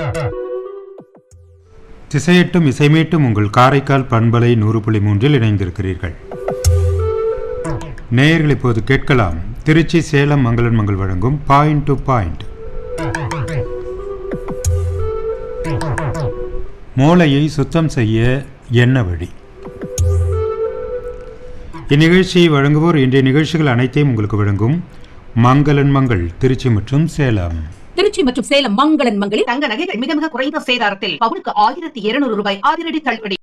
திசையட்டும் இசைமீட்டும் உங்கள் காரைக்கால் பண்பலை நூறு புள்ளி மூன்றில் இணைந்திருக்கிறீர்கள் நேயர்கள் இப்போது கேட்கலாம் திருச்சி சேலம் மங்களன் மங்கள் வழங்கும் பாயிண்ட் டு பாயிண்ட் மூளையை சுத்தம் செய்ய என்ன வழி இந்நிகழ்ச்சியை வழங்குவோர் இன்றைய நிகழ்ச்சிகள் அனைத்தையும் உங்களுக்கு வழங்கும் மங்களன் மங்கள் திருச்சி மற்றும் சேலம் திருச்சி மற்றும் சேலம் மங்களன் மங்களில் தங்க நகைகள் மிக மிக குறைந்த சேதாரத்தில் பவுனுக்கு ஆயிரத்தி இருநூறு ரூபாய் அதிரடி தள்ளுபடி